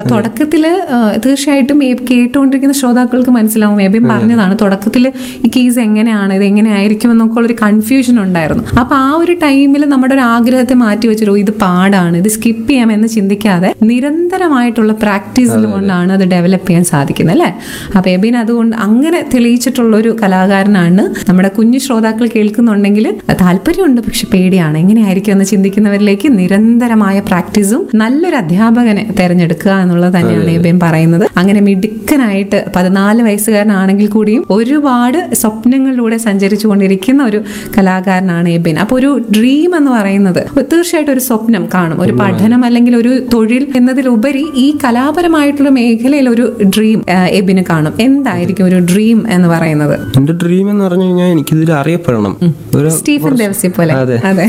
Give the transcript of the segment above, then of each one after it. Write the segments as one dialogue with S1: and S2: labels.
S1: തുടക്കത്തില് ആ, തീർച്ചയായിട്ടും ഈ കേട്ടുകൊണ്ടിരിക്കുന്ന ശ്രോതാക്കൾക്ക് മനസ്സിലാവും എബിൻ പറഞ്ഞതാണ് തുടക്കത്തിൽ ഈ കേസ് എങ്ങനെയാണ് ഇത് എങ്ങനെയായിരിക്കും എന്നൊക്കെ ഉള്ളൊരു കൺഫ്യൂഷൻ ഉണ്ടായിരുന്നു അപ്പൊ ആ ഒരു ടൈമിൽ നമ്മുടെ ഒരു ആഗ്രഹത്തെ മാറ്റി വെച്ചിട്ടോ ഇത് പാടാണ് ഇത് സ്കിപ്പ് ചെയ്യാം എന്ന് ചിന്തിക്കാതെ നിരന്തരമായിട്ടുള്ള പ്രാക്ടീസിൽ കൊണ്ടാണ് അത് ഡെവലപ്പ് ചെയ്യാൻ സാധിക്കുന്നത് അല്ലേ അപ്പൊ എബിൻ അതുകൊണ്ട് അങ്ങനെ തെളിയിച്ചിട്ടുള്ള ഒരു കലാകാരനാണ് നമ്മുടെ കുഞ്ഞു ശ്രോതാക്കൾ കേൾക്കുന്നുണ്ടെങ്കിൽ താല്പര്യമുണ്ട് പക്ഷെ പേടിയാണ് എങ്ങനെയായിരിക്കും എന്ന് ചിന്തിക്കുന്നവരിലേക്ക് നിരന്തരമായ പ്രാക്ടീസും നല്ലൊരു അധ്യാപകനെ തെരഞ്ഞെടുക്കുക എന്നുള്ളത് തന്നെയാണ് എബിൻ പറയുന്നത് അങ്ങനെ മിടുക്കനായിട്ട് പതിനാല് വയസ്സുകാരനാണെങ്കിൽ കൂടിയും ഒരുപാട് സ്വപ്നങ്ങളിലൂടെ സഞ്ചരിച്ചുകൊണ്ടിരിക്കുന്ന ഒരു കലാകാരനാണ് എബിൻ അപ്പൊ ഒരു ഡ്രീം എന്ന് പറയുന്നത് തീർച്ചയായിട്ടും ഒരു സ്വപ്നം കാണും ഒരു പഠനം അല്ലെങ്കിൽ ഒരു തൊഴിൽ എന്നതിലുപരി ഈ കലാപരമായിട്ടുള്ള മേഖലയിൽ ഒരു ഡ്രീം എബിന് കാണും എന്തായിരിക്കും ഒരു ഡ്രീം എന്ന് പറയുന്നത്
S2: എന്റെ ഡ്രീം എന്ന് പറഞ്ഞു കഴിഞ്ഞാൽ എനിക്കിതിൽ അറിയപ്പെടണം ഒരു
S1: സ്റ്റീഫൻ ദേവസി പോലെ
S2: അതെ.
S1: അതെ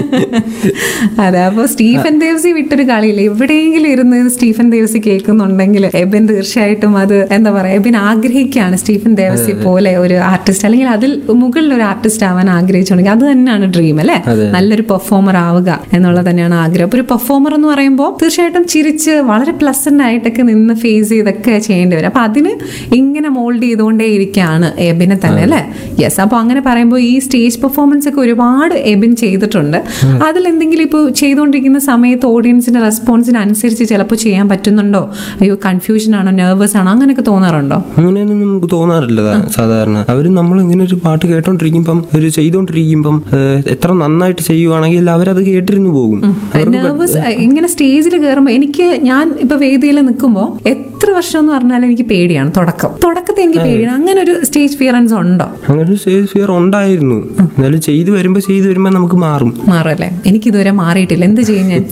S1: അതെ അപ്പൊ സ്റ്റീഫൻ ദേവസി വിട്ടൊരു കളിയില്ല എവിടെയെങ്കിലും ഇരുന്ന് സ്റ്റീഫൻ ദേവസി കേൾക്കുന്നുണ്ടെങ്കിൽ എബിൻ തീർച്ചയായിട്ടും അത് എന്താ പറയാ എബിൻ ആഗ്രഹിക്കുകയാണ് സ്റ്റീഫൻ ദേവസി പോലെ ഒരു ആർട്ടിസ്റ്റ് അല്ലെങ്കിൽ അതിൽ മുകളിൽ ഒരു ആർട്ടിസ്റ്റ് ആവാൻ ആഗ്രഹിച്ചുണ്ടെങ്കിൽ അത് തന്നെയാണ് ഡ്രീം അല്ലേ നല്ലൊരു പെർഫോമർ ആവുക എന്നുള്ളത് തന്നെയാണ് ആഗ്രഹം അപ്പൊ ഒരു പെർഫോമർ എന്ന് പറയുമ്പോൾ തീർച്ചയായിട്ടും ചിരിച്ച് വളരെ പ്ലസന്റ് ആയിട്ടൊക്കെ നിന്ന് ഫേസ് ചെയ്തൊക്കെ ചെയ്യേണ്ടി വരും അപ്പൊ അതിന് ഇങ്ങനെ മോൾഡ് ചെയ്തുകൊണ്ടേ ഇരിക്കുകയാണ് എബിനെ തന്നെ അല്ലേ യെസ് അപ്പൊ അങ്ങനെ പറയുമ്പോൾ ഈ സ്റ്റേജ് പെർഫോമൻസ് ഒക്കെ ഒരുപാട് എബിൻ ചെയ്തിട്ടുണ്ട് അതിൽ എന്തെങ്കിലും ഇപ്പോൾ ചെയ്തുകൊണ്ടിരിക്കുന്ന സമയത്ത് ഓഡിയൻസിന്റെ റെസ്പോൺസിന് അനുസരിച്ച് ചിലപ്പോൾ ചെയ്യാൻ പറ്റുന്നുണ്ടോ അയ്യോ കൺഫ്യൂഷൻ ആണോ നെർവസ് ആണോ അങ്ങനെയൊക്കെ തോന്നാറുണ്ടോ
S2: അങ്ങനെയൊന്നും നമുക്ക് തോന്നാറില്ല സാ- സാധാരണ അവര് നമ്മൾ ഇങ്ങനെ ഒരു പാട്ട് കേട്ടോണ്ടിരിക്കുമ്പം ഒരു ചെയ്തോണ്ടിരിക്കുമ്പം ഏഹ്, എത്ര നന്നായിട്ട് ചെയ്യുവാണെങ്കിൽ അവരത് കേട്ടിരുന്നു പോകും
S1: നെർവസ് ഇങ്ങനെ സ്റ്റേജിൽ കയറുമ്പോൾ എനിക്ക് ഞാൻ ഇപ്പൊ വേദിയിൽ നിൽക്കുമ്പോൾ എത്ര വർഷം എന്ന് പറഞ്ഞാലും എനിക്ക് പേടിയാണ് തുടക്കം തുടക്കത്തെ എനിക്ക് പേടിയാണ് അങ്ങനെ ഒരു സ്റ്റേജ് ഫിയറൻസ് ഉണ്ടോ
S2: അങ്ങനെ ഒരു സ്റ്റേജ് ഫിയർ ഉണ്ടായിരുന്നു എന്നാലും ചെയ്തു വരുമ്പോ ചെയ്തു വരുമ്പോ നമുക്ക് മാറും
S1: മാറല്ലേ എനിക്കിതുവരെ മാറിയിട്ടില്ല എന്ത് ചെയ്യും ഞാൻ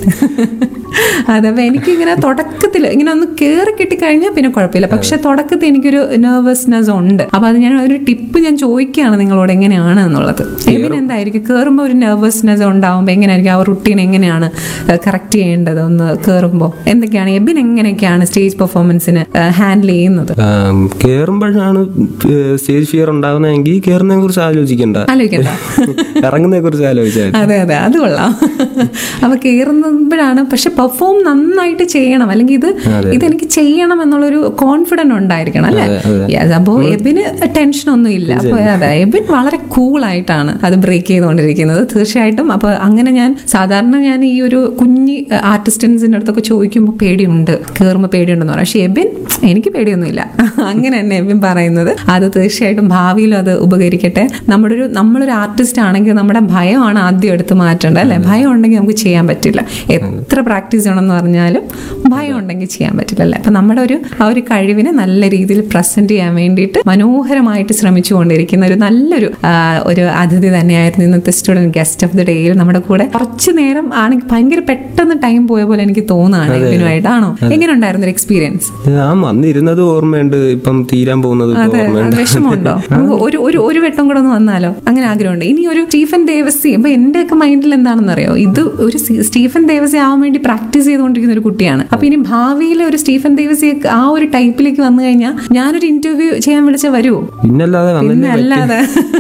S1: അതപ്പോ എനിക്കിങ്ങനെ തുടക്കത്തിൽ ഇങ്ങനെ ഒന്ന് കയറി കിട്ടിക്കഴിഞ്ഞാൽ പിന്നെ കുഴപ്പമില്ല പക്ഷെ തുടക്കത്തിൽ എനിക്കൊരു നെർവസ്നെസ് ഉണ്ട് അപ്പൊ അത് ഞാൻ ഒരു ടിപ്പ് ഞാൻ ചോദിക്കുകയാണ് നിങ്ങളോട് എങ്ങനെയാണ് എന്നുള്ളത് എബിൻ എന്തായിരിക്കും കയറുമ്പോൾ ഒരു നെർവസ്നെസ് ഉണ്ടാവുമ്പോൾ എങ്ങനെയായിരിക്കും ആ റുട്ടീൻ എങ്ങനെയാണ് കറക്റ്റ് ചെയ്യേണ്ടത് ഒന്ന് കയറുമ്പോൾ എന്തൊക്കെയാണ് എബിൻ എങ്ങനെയൊക്കെയാണ് സ്റ്റേജ് പെർഫോമൻസിന് ഹാൻഡിൽ ചെയ്യുന്നത്
S2: ആം, കേറുമ്പോഴാണ് സ്റ്റേജ് ഫിയർ ഉണ്ടാകുന്നതെങ്കിൽ കേറുന്നതിനെ കുറിച്ച് ആലോചിക്കണ്ട
S1: ആലോചിക്കണ്ട
S2: ഇറങ്ങുന്നതിനെ കുറിച്ച് ആലോചിച്ചാൽ മതി.
S1: അതെ അതെ അത് കൊള്ളാം അപ്പൊ കയറുമ്പോഴാണ് പക്ഷെ പെർഫോം നന്നായിട്ട് ചെയ്യണം അല്ലെങ്കിൽ ഇത് ഇതെനിക്ക് ചെയ്യണം എന്നുള്ളൊരു കോൺഫിഡന്റ് ഉണ്ടായിരിക്കണം അല്ലെ Yes, അപ്പോ എബിന് ടെൻഷൻ ഒന്നും ഇല്ല അപ്പൊ അതെ എബിൻ വളരെ കൂൾ ആയിട്ടാണ് അത് ബ്രേക്ക് ചെയ്തുകൊണ്ടിരിക്കുന്നത് തീർച്ചയായിട്ടും അപ്പൊ അങ്ങനെ ഞാൻ സാധാരണ ഞാൻ ഈ ഒരു കുഞ്ഞി ആർട്ടിസ്റ്റൻസിന്റെ അടുത്തൊക്കെ ചോദിക്കുമ്പോൾ പേടിയുണ്ട് കയറുമ്പോൾ പേടിയുണ്ടെന്ന് പറയാം പക്ഷെ എബിൻ എനിക്ക് പേടിയൊന്നുമില്ല അങ്ങനെ തന്നെ എബിൻ പറയുന്നത് അത് തീർച്ചയായിട്ടും ഭാവിയിലും അത് ഉപകരിക്കട്ടെ നമ്മുടെ ഒരു നമ്മളൊരു ആർട്ടിസ്റ്റ് ആണെങ്കിൽ നമ്മുടെ ഭയമാണ് ആദ്യം എടുത്ത് മാറ്റേണ്ടത് അല്ലെ ഭയം ഉണ്ടെങ്കിൽ നമുക്ക് ചെയ്യാൻ പറ്റില്ല എത്ര പ്രാക്ടീസ് ചെയ്യണമെന്ന് പറഞ്ഞാലും ഭയം ഉണ്ടെങ്കിൽ ചെയ്യാൻ പറ്റില്ല അല്ലേ അപ്പൊ നമ്മുടെ ഒരു ആ ഒരു കഴിവിനെ നല്ല രീതിയിൽ പ്രസന്റ് ചെയ്യാൻ വേണ്ടിയിട്ട് മനോഹരമായിട്ട് ശ്രമിച്ചുകൊണ്ടിരിക്കുന്ന ഒരു നല്ലൊരു ആ, ഒരു അതിഥി തന്നെയായിരുന്നു ഇന്നത്തെ സ്റ്റുഡന്റ് ഗസ്റ്റ് ഓഫ് ദി ഡേയിൽ നമ്മുടെ കൂടെ കുറച്ച് നേരം ആണെങ്കിൽ ഭയങ്കര പെട്ടെന്ന് ടൈം പോയ പോലെ എനിക്ക് തോന്നുകയാണ് ഇതിനുമായിട്ടാണോ എങ്ങനെ ഉണ്ടായിരുന്നു ഒരു എക്സ്പീരിയൻസ്
S2: ആ വന്നിരുന്നത് ഓർമ്മയുണ്ട് ഇപ്പം തീരാൻ പോകുന്നത് ഇപ്പം
S1: അതെ
S2: ഓർമ്മയുണ്ട്
S1: വിഷമമുണ്ടോ നമുക്ക് ഒരു ഒരു ഒരു വട്ടം കൂടെ ഒന്ന് വന്നാലോ അങ്ങനെ ആഗ്രഹമുണ്ട് ഇനി ഒരു സ്റ്റീഫൻ ദേവസി അപ്പൊ എന്റെ ഒക്കെ മൈൻഡിൽ എന്താണെന്ന് അറിയോ ഇത് ഒരു സി- സ്റ്റീഫൻ ദേവസി ആവാൻ വേണ്ടി പ്രാക്ടീസ് ചെയ്തുകൊണ്ടിരിക്കുന്ന ഒരു കുട്ടിയാണ് അപ്പൊ ഇനി ഭാവിയിൽ ഒരു സ്റ്റീഫൻ ദേവസി ആ ഒരു ടൈപ്പിലേക്ക് വന്നു കഴിഞ്ഞാൽ ഞാനൊരു ഇന്റർവ്യൂ ചെയ്യാൻ വിളിച്ച വരുമോ
S2: പിന്നല്ലാതെ
S1: പിന്നെ
S2: വന്നില്ലേ
S1: അല്ലാതെ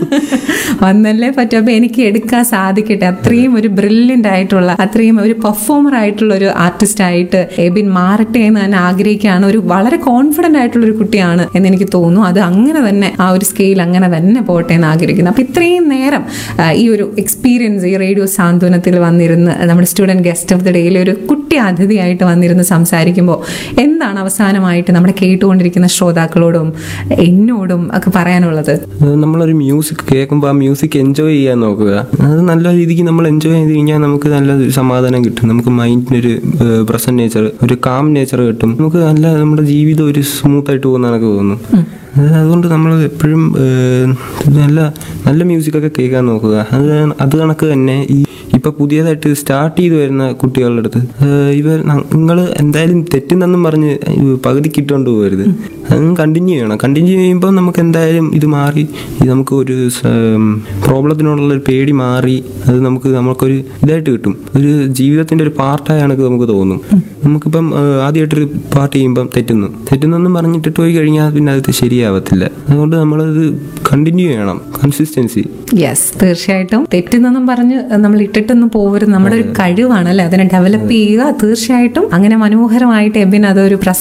S1: വന്നല്ലേ പറ്റും അപ്പൊ എനിക്ക് എടുക്കാൻ സാധിക്കട്ടെ അത്രയും ഒരു ബ്രില്യൻ്റ് ആയിട്ടുള്ള അത്രയും ഒരു പെർഫോമർ ആയിട്ടുള്ള ഒരു ആർട്ടിസ്റ്റ് ആയിട്ട് എബിൻ മാറട്ടെ എന്ന് ഞാൻ ആഗ്രഹിക്കുകയാണ് ഒരു വളരെ കോൺഫിഡന്റ് ആയിട്ടുള്ള ഒരു കുട്ടിയാണ് എന്ന് എനിക്ക് തോന്നുന്നു അത് അങ്ങനെ തന്നെ ആ ഒരു സ്കെയിൽ അങ്ങനെ തന്നെ പോട്ടെ എന്ന് ആഗ്രഹിക്കുന്നു അപ്പൊ ഇത്രയും നേരം ആ, ഈ ഒരു എക്സ്പീരിയൻസ് ഈ റേഡിയോ സാന്ത്വനത്തിൽ വന്നിരുന്ന് നമ്മുടെ സ്റ്റുഡന്റ് ഗസ്റ്റ് ഓഫ് ദി ഡേയിലെ ഒരു കുട്ടി അതിഥിയായിട്ട് വന്നിരുന്ന് സംസാരിക്കുമ്പോൾ എന്താണ് അവസാനമായിട്ട് നമ്മുടെ കേട്ടുകൊണ്ടിരിക്കുന്ന ശ്രോതാക്കളോടും എന്നോടും ഒക്കെ പറയാനുള്ളത്
S2: അത് നമ്മളൊരു മ്യൂസിക് കേൾക്കുമ്പോൾ ആ മ്യൂസിക് എൻജോയ് ചെയ്യാൻ നോക്കുക അത് നല്ല രീതിക്ക് നമ്മൾ എൻജോയ് ചെയ്ത് കഴിഞ്ഞാൽ നമുക്ക് നല്ല ഒരു സമാധാനം കിട്ടും നമുക്ക് മൈൻഡിനൊരു പ്രസന്റ് നേച്ചർ ഒരു കാം നേച്ചർ കിട്ടും നമുക്ക് നല്ല നമ്മുടെ ജീവിതം ഒരു സ്മൂത്ത് ആയിട്ട് പോകുന്ന കണക്ക് തോന്നും അത് അതുകൊണ്ട് നമ്മൾ എപ്പോഴും നല്ല നല്ല മ്യൂസിക്കൊക്കെ കേൾക്കാൻ നോക്കുക അത് അത് കണക്ക് തന്നെ ഈ ഇപ്പൊ പുതിയതായിട്ട് സ്റ്റാർട്ട് ചെയ്ത് വരുന്ന കുട്ടികളുടെ അടുത്ത് ഏഹ് ഇവർ നിങ്ങൾ എന്തായാലും തെറ്റുന്നെന്നും പറഞ്ഞ് പകുതിക്ക് ഇട്ടുകൊണ്ട് പോകരുത് അത് കണ്ടിന്യൂ ചെയ്യണം കണ്ടിന്യൂ ചെയ്യുമ്പോൾ നമുക്ക് എന്തായാലും ഇത് മാറി ഇത് നമുക്ക് ഒരു പ്രോബ്ലത്തിനോടുള്ള ഒരു പേടി മാറി അത് നമുക്ക് നമുക്കൊരു ഇതായിട്ട് കിട്ടും ഒരു ജീവിതത്തിന്റെ ഒരു പാർട്ടായ കണക്ക് നമുക്ക് തോന്നും നമുക്കിപ്പം ഏഹ് ആദ്യമായിട്ടൊരു പാർട്ട് ചെയ്യുമ്പം തെറ്റുന്നു തെറ്റുന്നെന്നും പറഞ്ഞിട്ടിട്ട് പോയി കഴിഞ്ഞാൽ പിന്നെ അത് ശരിയാവത്തില്ല അതുകൊണ്ട് നമ്മളത് കണ്ടിന്യൂ ചെയ്യണം കൺസിസ്റ്റൻസി
S1: യെസ് തീർച്ചയായിട്ടും തെറ്റെന്നൊന്നും പറഞ്ഞ് നമ്മൾ ഇട്ടിട്ടൊന്നും പോകരുത് നമ്മുടെ ഒരു കഴിവാണ് അല്ലെ അതിനെ ഡെവലപ്പ് ചെയ്യുക തീർച്ചയായിട്ടും അങ്ങനെ മനോഹരമായിട്ട് എബിൻ അതൊരു പ്രസന്റ്